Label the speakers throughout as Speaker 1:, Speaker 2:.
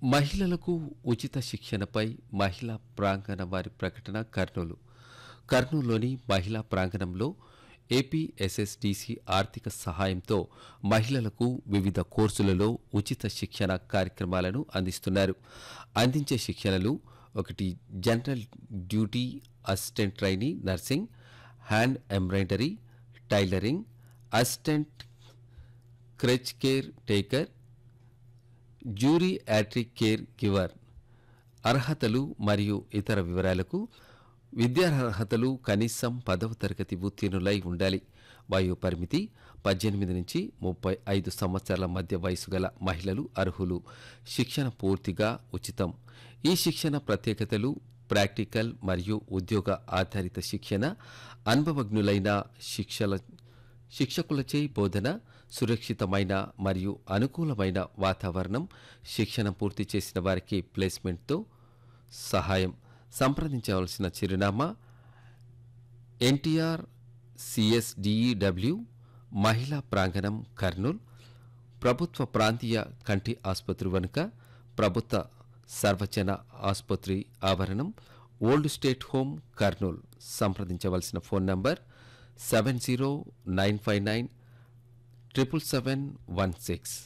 Speaker 1: మహిళలకు ఉచిత శిక్షణపై మహిళా ప్రాంగణ వారి ప్రకటన కర్నూలు కర్నూలులోని మహిళా ప్రాంగణంలో ఏపీఎస్ఎస్డిసి ఆర్థిక సహాయంతో మహిళలకు వివిధ కోర్సులలో ఉచిత శిక్షణ కార్యక్రమాలను అందిస్తున్నారు అందించే శిక్షణలు ఒకటి general duty assistant trainee nursing hand embroidery tailoring assistant creche care taker geriatric care giver అర్హతలు మరియు ఇతర వివరాలకు విద్యార్హతలు కనీసం పదవ తరగతి ఉత్తీర్ణులై ఉండాలి వయో పరిమితి పద్దెనిమిది నుంచి ముప్పై ఐదు సంవత్సరాల మధ్య వయసు గల మహిళలు అర్హులు శిక్షణ పూర్తిగా ఉచితం ఈ శిక్షణ ప్రత్యేకతలు ప్రాక్టికల్ మరియు ఉద్యోగ ఆధారిత శిక్షణ అనుభవజ్ఞులైన శిక్షల శిక్షకులచే బోధన సురక్షితమైన మరియు అనుకూలమైన వాతావరణం శిక్షణ పూర్తి చేసిన వారికి ప్లేస్మెంట్తో సహాయం సంప్రదించవలసిన చిరునామా ఎన్టీఆర్ సిఎస్డిఈడబ్ల్యూ మహిళా ప్రాంగణం కర్నూల్ ప్రభుత్వ ప్రాంతీయ కంటి ఆసుపత్రి వెనుక ప్రభుత్వ సర్వజన ఆసుపత్రి ఆవరణం ఓల్డ్ స్టేట్ హోమ్ కర్నూల్ సంప్రదించవలసిన phone number seven zero nine five nine triple seven one six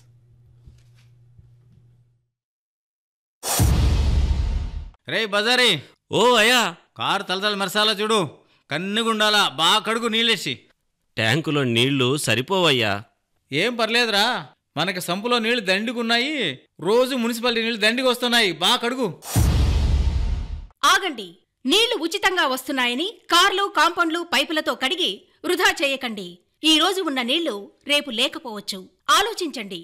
Speaker 2: రే బజారీ
Speaker 3: ఓ అయ్యా
Speaker 2: కారు తలతల మెరసాలా చూడు కన్నుగుండాలా బాగా కడుగు నీళ్ళేసి
Speaker 3: ట్యాంకులో నీళ్లు సరిపోవయ్యా
Speaker 2: ఏం పర్లేదురా మనకి సంపులో నీళ్లు దండిగున్నాయి రోజు మున్సిపాలిటీ నీళ్లు దండిగా వస్తున్నాయి బాగా కడుగు
Speaker 4: ఆగండి నీళ్లు ఉచితంగా వస్తున్నాయని కార్లు కాంపౌండ్లు పైపులతో కడిగి వృధా చేయకండి ఈ రోజు ఉన్న నీళ్లు రేపు లేకపోవచ్చు ఆలోచించండి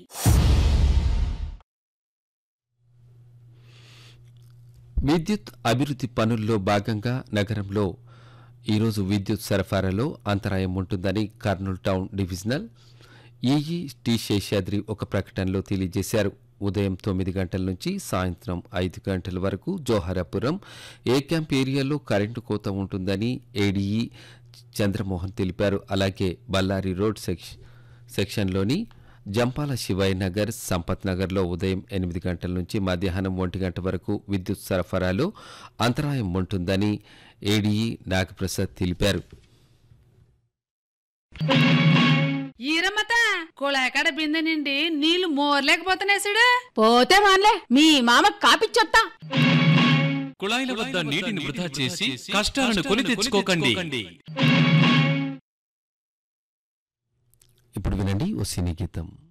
Speaker 1: విద్యుత్ అభివృద్ధి పనుల్లో భాగంగా నగరంలో ఈరోజు విద్యుత్ సరఫరాలో అంతరాయం ఉంటుందని Kurnool town divisional EE T Seshadri ఒక ప్రకటనలో తెలియజేశారు ఉదయం తొమ్మిది గంటల నుంచి సాయంత్రం ఐదు గంటల వరకు జోహరాపురం ఏ క్యాంప్ ఏరియాలో కరెంటు కోత ఉంటుందని ఏడీఈ చంద్రమోహన్ తెలిపారు అలాగే బళ్ళారి రోడ్ సెక్ష సెక్షన్లోని జంపాల శివయ్య నగర్ సంపత్ నగర్లో ఉదయం ఎనిమిది గంటల నుంచి మధ్యాహ్నం ఒంటి గంట వరకు విద్యుత్ సరఫరాలో అంతరాయం ఉంటుందని ఏడీఈ నాగప్రసాద్ తెలిపారు
Speaker 5: ఈరమ్మత కుళాకాడ బిందె నిండి నీళ్లు మోర్లేకపోతున్నాయి చూడు
Speaker 4: పోతే మాన్లే మీ మామ కాపిచ్చొత్తా
Speaker 6: కుళాయిల వద్ద నీటిని వృధా చేసి కష్టాలను కొని తెచ్చుకోకండి
Speaker 1: ఇప్పుడు వినండి ఓ సినీ గీతం